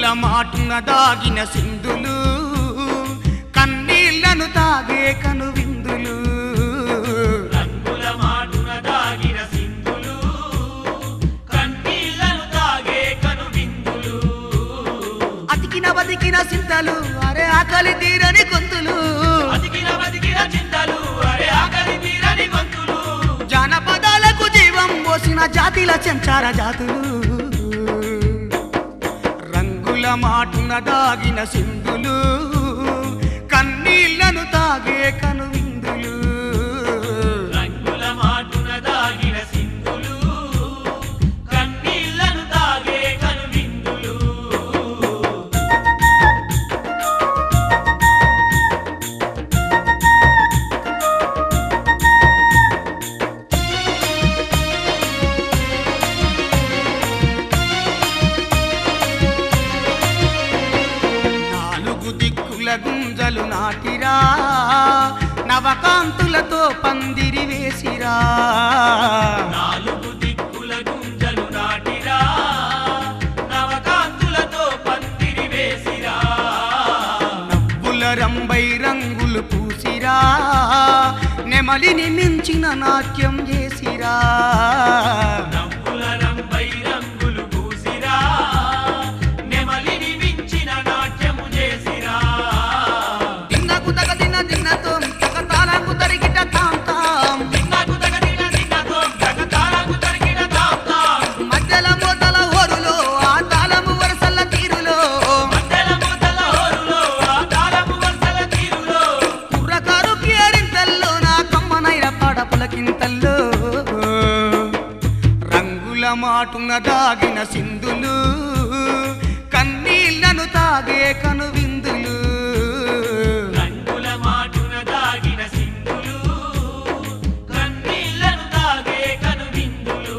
రంగుల మాటున దాగిన సింధులు కన్నీళ్లను తాగే కను విందులు రంగుల మాటున దాగిన సింధులు కన్నీళ్లను తాగే కను విందులు అతికిన బతికిన సింతలు అరే ఆకలి తీరని గొంతులు బతికిన బతికిన చింతలు అరే ఆకలి తీరని గొంతులు జానపదాలకు జీవం పోసిన జాతిల చెంచార జాతులు రంగుల మాటున దాగిన సింధులు కన్నీళ్లను తాగే కను విందులు రంగుల మాటున దాగిన సింధులు కన్నీళ్లను తాగే కను విందులు నాలుగు దిక్కుల గుంజలు నాటిరా నవకాంతులతో పందిరి వేసిరా నాలుగు దిక్కుల గుంజలు నాటిరా నవకాంతులతో పందిరి వేసిరా నవ్వుల రంబై రంగులు పూసిరా నెమలిని మించిన నాట్యం చేసిరా నవ్వుల రంబై రంగులు పూసిరా నెమలిని మించిన నాట్యము చేసిరా దిన్నకు తగ దిన్న దిన్నతో తగ తాళంకు తరిగిట తాం తాం నిన్నకు తగదిన నిన్నతో జగతాలకు తరిగిన తాంతాం మధ్యల మోతల హోరులో ఆ తాళము వరసల తీరులో మధ్యల మూతల హోరులో ఆ తాళము వరుసల తీరులో కుర్రకారు కేరింతల్లో నా కమ్మనైన పాడ పులకింతల్లో రంగుల మాటున దాగిన సింధులు కన్నీళ్లను తాగే కను విందులు రంగుల మాటున దాగిన సింధులు కన్నీళ్లను తాగే కను విందులు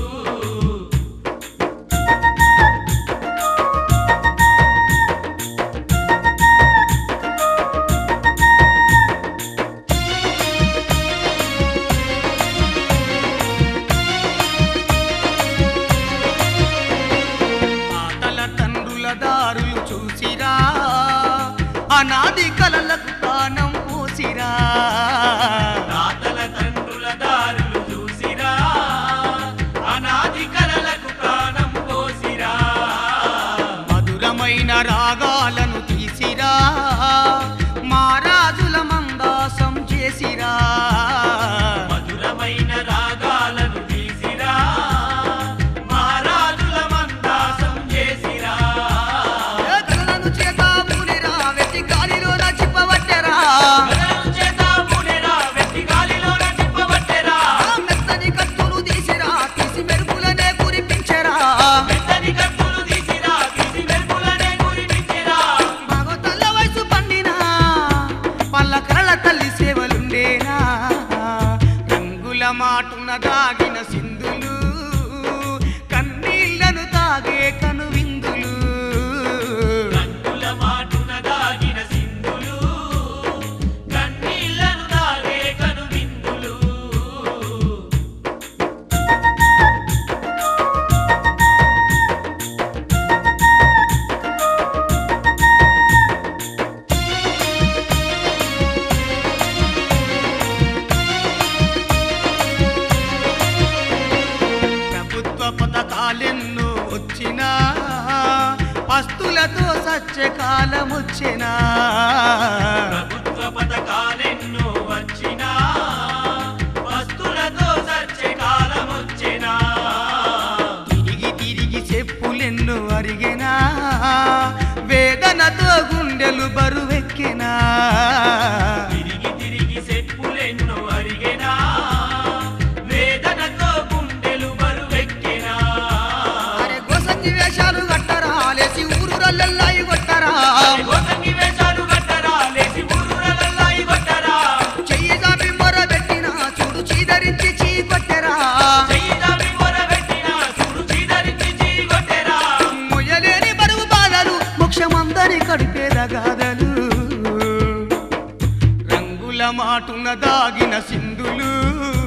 ఆటల తండ్రుల దారులు చూసిరా అనాది కలలకు ప్రాణం పోసిరా తాతల తండ్రుల దారులు చూసిరా అనాది కలలకు ప్రాణం పోసిరా మధురమైన రాగాలను తీసిరా మారాజుల మందాసం చేసిరా మధురమైన రాగాలను తీసిరా మహారాజుల మందాసం చేసిరా ఏ కలలను చేత పూనిరా వెట్టి గాలిలో నచ్చిపవట్టెరా గగనం చేత పూనెరా, వెట్టి గాలిలోన తిప్పబట్టెరా. మెత్తని కత్తులు తీసిరా తీసి మెరుపులనే కురిపించెరా మెత్తని కత్తులు తీసిరా, తీసి మెరుపులనే కురిపించెరా. మగ తల్ల వయసు పండిన పల్ల కళ్ళ తల్లి సేవలుండేనా రంగుల మాటున దాగిన సింధులు కన్నీళ్లను తాగే కను విందులు రంగుల మాటున దాగిన సింధులు, కన్నీళ్లను తాగే కనువిందులు. ప్రభుత్వ పథకాలెన్నో వచ్చినా పస్తులతో సత్యకాలం వచ్చినా ప్రభుత్వ పథకాలెన్నో వచ్చినా, వస్తులతో సచ్చే కాలమొచ్చినా. తిరిగి తిరిగి చెప్పులెన్నో అరిగినా వేదనతో గుండెలు బరువెక్కినా తిరిగి తిరిగి చెప్పులెన్నో అరిగెనా, వేదనతో గుండెలు బరువెక్కెనా. అరే గోసంగి వేషాలు కట్టరా లేచి ఊరు రల్లెల్లాయి కొట్టరా గోసంగి వేషాలు కట్టరా, లేచి ఊరూరలల్లాయి కొట్టరా. చెయ్యి జాపి మొర పెట్టిన చూడు చీదరించి చీ కొట్టెరా చెయ్యి జాపి మొరబెట్టినా, చూడు చీదరించి చీకొట్టెరా. మొయ్యలేని బరువు బాధలు మోక్షమందరి కడిపేద గాథలు రంగుల మాటున దాగిన సింధులు